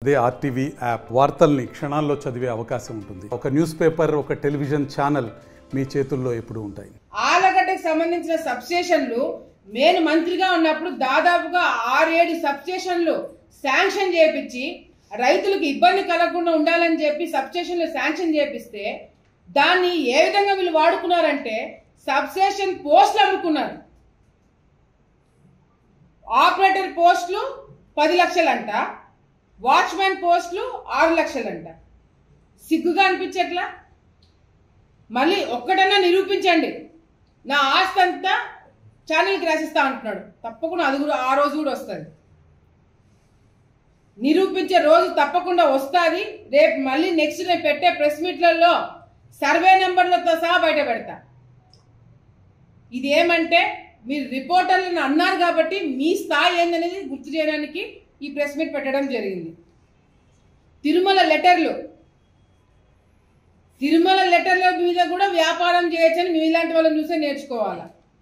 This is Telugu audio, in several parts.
అదే ఆర్టీవీ యాప్ వార్తల్ని క్షణాల్లో చదివే అవకాశం ఉంటుంది ఒక న్యూస్ పేపర్ ఒక టెలివిజన్ ఛానల్ మీ చేతుల్లో ఎప్పుడూ ఉంటాయి ఆలగడ్డకు సంబంధించిన సబ్స్టేషన్లు నేను మంత్రిగా ఉన్నప్పుడు దాదాపుగా ఆరేడు సబ్స్టేషన్లు శాంక్షన్ చేపించి రైతులకు ఇబ్బంది కలగకుండా ఉండాలని చెప్పి సబ్స్టేషన్లు శాంక్షన్ చేపిస్తే దాన్ని ఏ విధంగా వీళ్ళు వాడుకున్నారంటే సబ్స్టేషన్ పోస్టులు అమ్ముకున్నారు ఆపరేటర్ పోస్టులు పది లక్షలంట వాచ్మెన్ పోస్టులు ఆరు లక్షలంట సిగ్గుగా అనిపించట్లా మళ్ళీ ఒక్కడన్నా నిరూపించండి నా ఆస్తి అంతా ఛానల్కి రాసిస్తా అంటున్నాడు తప్పకుండా అది కూడా ఆ రోజు కూడా వస్తుంది నిరూపించే రోజు తప్పకుండా వస్తుంది రేపు మళ్ళీ నెక్స్ట్ నేను పెట్టే ప్రెస్ మీట్లలో సర్వే నెంబర్లతో సహా బయట పెడతా ఇది ఏమంటే మీరు రిపోర్టర్లను అన్నారు కాబట్టి మీ స్థాయి ఏందనేది గుర్తు చేయడానికి ఈ ప్రెస్ మీట్ పెట్టడం జరిగింది తిరుమల లెటర్లు తిరుమల లెటర్ల మీద కూడా వ్యాపారం చేయొచ్చని మీలాంటి వాళ్ళని చూసే నేర్చుకోవాలా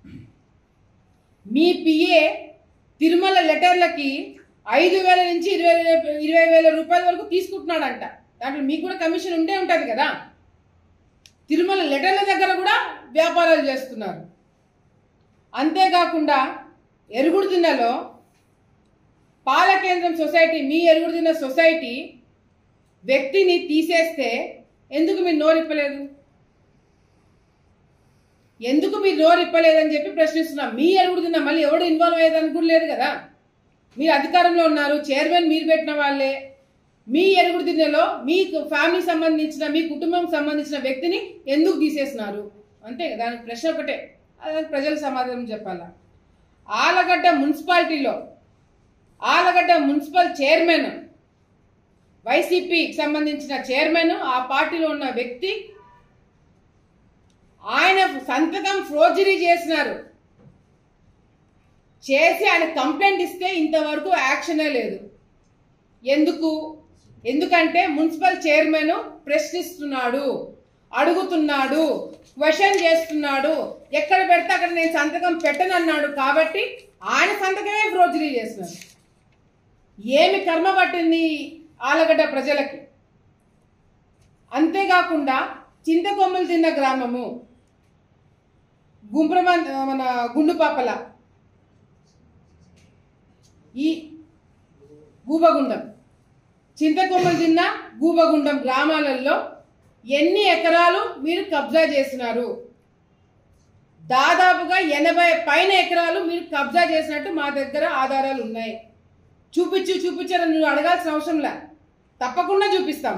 మీ పిఏ తిరుమల లెటర్లకి ఐదు వేల నుంచి ఇరవై వే- ఇరవై వేల రూపాయల వరకు తీసుకుంటున్నాడంట దాంట్లో మీకు కూడా కమిషన్ ఉంటే ఉంటుంది కదా తిరుమల లెటర్ల దగ్గర కూడా వ్యాపారాలు చేస్తున్నారు అంతేకాకుండా ఎరుగుడుదిన్నలో పాలకేంద్రం సొసైటీ మీ ఎరుగుడుదిన్న సొసైటీ వ్యక్తిని తీసేస్తే ఎందుకు మీరు నోరిప్పలేదు ఎందుకు మీరు నోరిప్పలేదని చెప్పి ప్రశ్నిస్తున్నాం మీ ఎరుగుడుదిన్న మళ్ళీ ఎవడు ఇన్వాల్వ్ అయ్యేదని కూడా లేదు కదా మీరు అధికారంలో ఉన్నారు చైర్మన్ మీరు పెట్టిన వాళ్ళే మీ ఎరుగుడుదిన్నెలో మీ ఫ్యామిలీ సంబంధించిన మీ కుటుంబం సంబంధించిన వ్యక్తిని ఎందుకు తీసేసినారు అంతే కదా దానికి ప్రశ్న ఒకటే దానికి ప్రజలు సమాధానం చెప్పాలా ఆలగడ్డ మున్సిపాలిటీలో ఆలగడ్డ మున్సిపల్ చైర్మన్ వైసీపీకి సంబంధించిన చైర్మన్ ఆ పార్టీలో ఉన్న వ్యక్తి ఆయన సంతకం ఫోర్జరీ చేసినారు చేసి ఆయన కంప్లైంట్ ఇస్తే ఇంతవరకు యాక్షనే లేదు ఎందుకు ఎందుకంటే మున్సిపల్ చైర్మన్ ప్రశ్నిస్తున్నాడు అడుగుతున్నాడు క్వశ్చన్ చేస్తున్నాడు ఎక్కడ పెడితే అక్కడ నేను సంతకం పెట్టనన్నాడు కాబట్టి ఆయన సంతకమే ఫోర్జరీ చేసినారు ఏమి కర్మ పట్టింది ఆలగడ్డ ప్రజలకి అంతేకాకుండా చింతకొమ్మలు తిన్న గ్రామము గుంప్రమ మన గుండుపాపల ఈ గూబగుండం చింతకొమ్మలు తిన్న గూబగుండం గ్రామాలలో ఎన్ని ఎకరాలు మీరు కబ్జా చేసినారు దాదాపుగా ఎనభై పైన ఎకరాలు మీరు కబ్జా చేసినట్టు మా దగ్గర ఆధారాలు ఉన్నాయి చూపించు చూపించారని నువ్వు అడగాల్సిన అవసరం లే తప్పకుండా చూపిస్తాము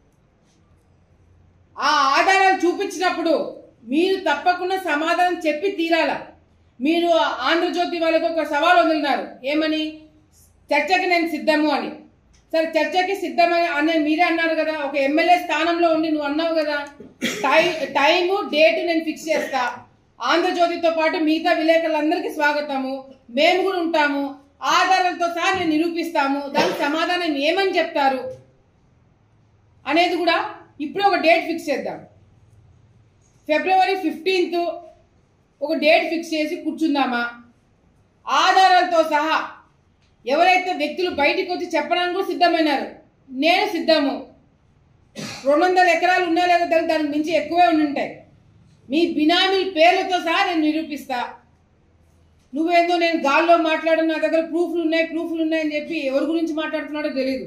ఆ ఆధారాలు చూపించినప్పుడు మీరు తప్పకుండా సమాధానం చెప్పి తీరాల మీరు ఆంధ్రజ్యోతి వాళ్ళకు ఒక సవాల్ వదిలినారు ఏమని చర్చకి నేను సిద్ధము అని సరే చర్చకి సిద్ధమని అనే మీరే అన్నారు కదా ఒక ఎమ్మెల్యే స్థానంలో ఉండి నువ్వు అన్నావు కదా టై టైము డేట్ నేను ఫిక్స్ చేస్తా ఆంధ్రజ్యోతితో పాటు మిగతా విలేకరులందరికీ స్వాగతము మేము కూడా ఉంటాము ఆధారాలతో సహా నేను నిరూపిస్తాము దానికి సమాధానం ఏమని చెప్తారు అనేది కూడా ఇప్పుడు ఒక డేట్ ఫిక్స్ చేద్దాం ఫిబ్రవరి ఫిఫ్టీన్త్ ఒక డేట్ ఫిక్స్ చేసి కూర్చుందామా ఆధారాలతో సహా ఎవరైతే వ్యక్తులు బయటికి వచ్చి చెప్పడానికి కూడా సిద్ధమైనారు నేను సిద్ధము రెండు వందల ఎకరాలు ఉన్నా లేదో తెలియదు దానికి మించి ఎక్కువే ఉండి ఉంటాయి మీ బినామీల పేర్లతో సహా నేను నిరూపిస్తా నువ్వేందో నేను గాల్లో మాట్లాడు నా దగ్గర ప్రూఫ్లు ఉన్నాయి ప్రూఫ్లు ఉన్నాయని చెప్పి ఎవరి గురించి మాట్లాడుతున్నాడో తెలియదు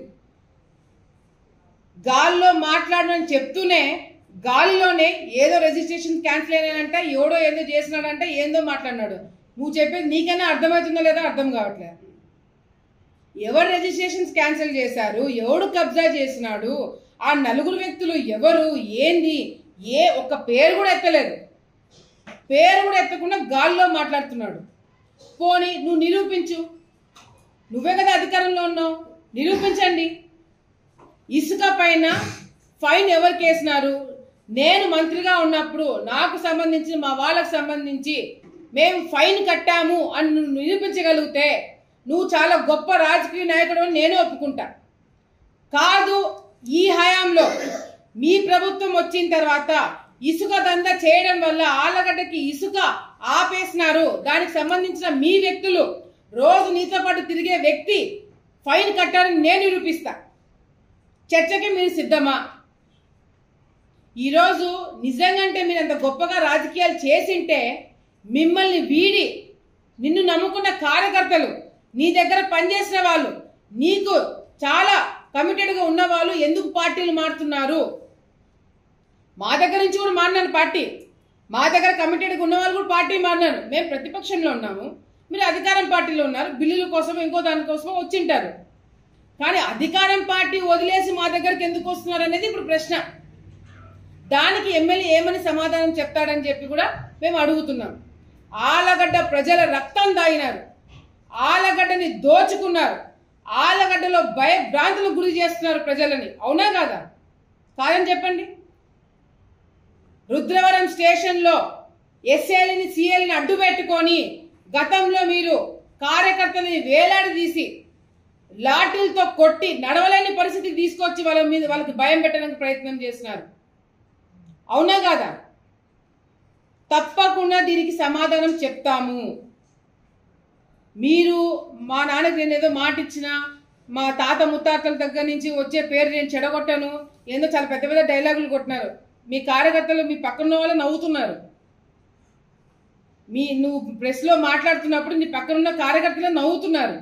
గాల్లో మాట్లాడనని చెప్తూనే గాలిలోనే ఏదో రిజిస్ట్రేషన్ క్యాన్సిల్ అయినాడంట ఎవడో ఏదో చేసినాడంట ఏందో మాట్లాడినాడు నువ్వు చెప్పేది నీకైనా అర్థమవుతుందో లేదో అర్థం కావట్లేదు ఎవరు రిజిస్ట్రేషన్స్ క్యాన్సిల్ చేశారు ఎవడు కబ్జా చేసినాడు ఆ నలుగురు వ్యక్తులు ఎవరు ఏంది ఏ ఒక్క పేరు కూడా ఎత్తలేదు పేరు కూడా ఎత్తకుండా గాల్లో మాట్లాడుతున్నాడు పోనీ నువ్వు నిరూపించు నువ్వే కదా అధికారంలో ఉన్నావు నిరూపించండి ఇసుక పైన ఫైన్ ఎవరికి వేసినారు నేను మంత్రిగా ఉన్నప్పుడు నాకు సంబంధించి మా వాళ్ళకి సంబంధించి మేము ఫైన్ కట్టాము అని నువ్వు నిరూపించగలిగితే నువ్వు చాలా గొప్ప రాజకీయ నాయకుడు అని నేను ఒప్పుకుంటా కాదు ఈ హయాంలో మీ ప్రభుత్వం వచ్చిన తర్వాత ఇసుక దందా చేయడం వల్ల ఆలగడ్డకి ఇసుక ఆపేసినారు దానికి సంబంధించిన మీ వ్యక్తులు రోజు నీతో పాటు తిరిగే వ్యక్తి ఫైన్ కట్టాలని నేను నిరూపిస్తా చర్చకి మీరు సిద్ధమా ఈరోజు నిజంగంటే మీరు అంత గొప్పగా రాజకీయాలు చేసింటే మిమ్మల్ని వీడి నిన్ను నమ్ముకున్న కార్యకర్తలు నీ దగ్గర పనిచేసిన వాళ్ళు నీకు చాలా కమిటెడ్గా ఉన్న వాళ్ళు ఎందుకు పార్టీలు మారుతున్నారు మా దగ్గర నుంచి కూడా మారినాను పార్టీ మా దగ్గర కమిటెడ్గా ఉన్న వాళ్ళు కూడా పార్టీ మారినారు మేము ప్రతిపక్షంలో ఉన్నాము మీరు అధికారం పార్టీలో ఉన్నారు బిల్లుల కోసం ఇంకో దానికోసం వచ్చింటారు కానీ అధికారం పార్టీ వదిలేసి మా దగ్గరికి ఎందుకు వస్తున్నారు అనేది ఇప్పుడు ప్రశ్న దానికి ఎమ్మెల్యే ఏమని సమాధానం చెప్తాడని చెప్పి కూడా మేము అడుగుతున్నాం ఆలగడ్డ ప్రజల రక్తం దాగినారు ఆలగడ్డని దోచుకున్నారు ఆలగడ్డలో భయ భ్రాంతులకు గురి చేస్తున్నారు ప్రజలని అవునా కాదా కాదని చెప్పండి రుద్రవరం స్టేషన్లో ఎస్ఏలని సిఎల్ని అడ్డు పెట్టుకొని గతంలో మీరు కార్యకర్తలని వేలాడదీసి లాఠీలతో కొట్టి నడవలేని పరిస్థితికి తీసుకొచ్చి వాళ్ళ మీద వాళ్ళకి భయం పెట్టడానికి ప్రయత్నం చేస్తున్నారు అవునా కాదా తప్పకుండా దీనికి సమాధానం చెప్తాము మీరు మా నాన్నకి నేను ఏదో మాట ఇచ్చిన మా తాత ముత్తాతల దగ్గర నుంచి వచ్చే పేరు నేను చెడగొట్టాను ఏందో చాలా పెద్ద పెద్ద డైలాగులు కొట్టినారు మీ కార్యకర్తలు మీ పక్కన ఉన్న వాళ్ళు నవ్వుతున్నారు మీ నువ్వు ప్రెస్లో మాట్లాడుతున్నప్పుడు నీ పక్కన ఉన్న కార్యకర్తలు నవ్వుతున్నారు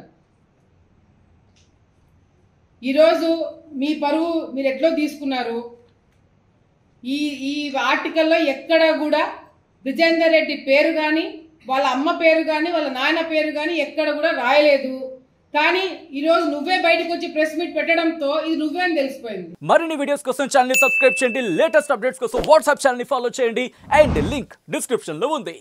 ఈరోజు మీ పరువు మీరు ఎట్లో తీసుకున్నారు ఈ ఈ ఆర్టికల్లో ఎక్కడ కూడా బ్రిజేందర్ రెడ్డి పేరు కానీ వాళ్ళ అమ్మ పేరు కానీ వాళ్ళ నాయన పేరు కానీ ఎక్కడ కూడా రాయలేదు కానీ ఈరోజు నువ్వే బయటకు వచ్చి ప్రెస్ మీట్ పెట్టడంతో ఇది నువ్వే అని తెలిసిపోయింది మరిన్ని వీడియోస్ కోసం ఛానల్ ని సబ్స్క్రైబ్ చేయండి లేటెస్ట్ అప్డేట్స్ కోసం వాట్సాప్ ఛానల్ ని ఫాలో చేయండి అండ్ లింక్ డిస్క్రిప్షన్ లో ఉంది